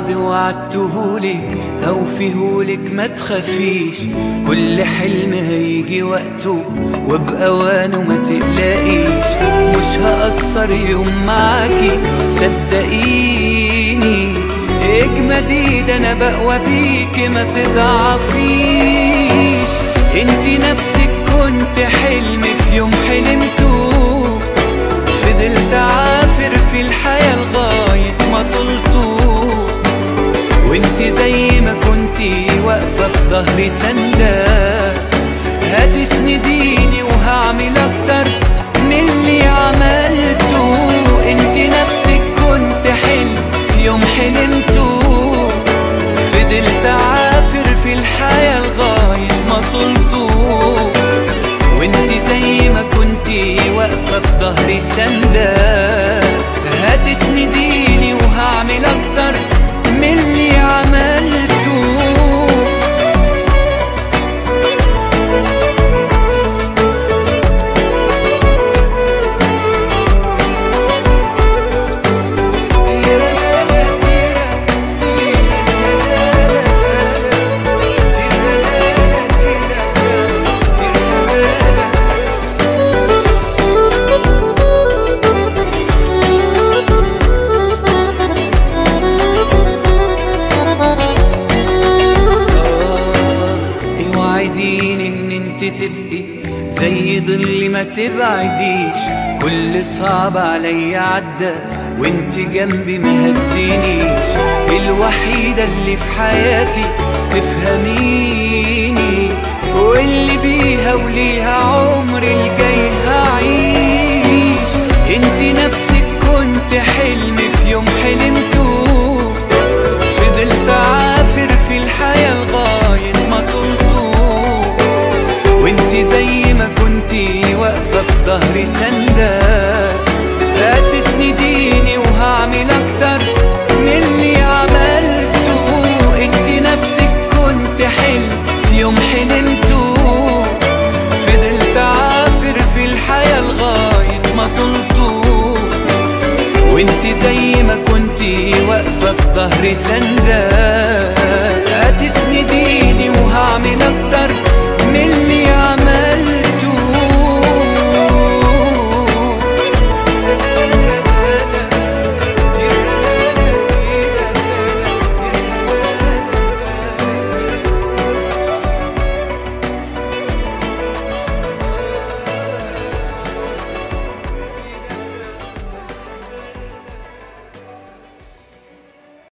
وعد وعدتهولك هوفيهولك ما تخافيش كل حلم هيجي وقته وبأوانه ما تقلقيش مش هقصر يوم معاكي صدقيني اجمدي ده انا بقوى بيكي ما تضعفيش انتي نفسك كنت حلم في يوم حلمته فضلت عافر في الحياة لغاية ما طلته وانت زي ما كنتي واقفة في ظهري سندة هتسنديني وهعمل اكتر من اللي عملته انت نفسك كنت حلم في يوم حلمته فضلت عافر في الحياة لغاية ما طلته وانت زي ما كنتي واقفة في ظهري سندة هتسنديني وهعمل اكتر من اللي عملته اوعديني ان انت تبقي زي ظل ما تبعديش كل صعب عليا عدى وانت جنبي ما هزينيش الوحيدة اللي في حياتي تفهميني واللي بيها وليها عمري الجاي هعيش انت نفسك كنت حلم في يوم حلمته فضلت عافر في الحياة لغاية ما طلته وانت زي ما كنتي واقفة في ظهري سندة هتسنديني وهعمل اكتر من اللي عملته انت نفسك كنت حلم في يوم حلمته فضلت عافر في الحياة لغاية ما طلته وانت زي ما كنتي واقفة في ظهري سندة هتسنديني وهعمل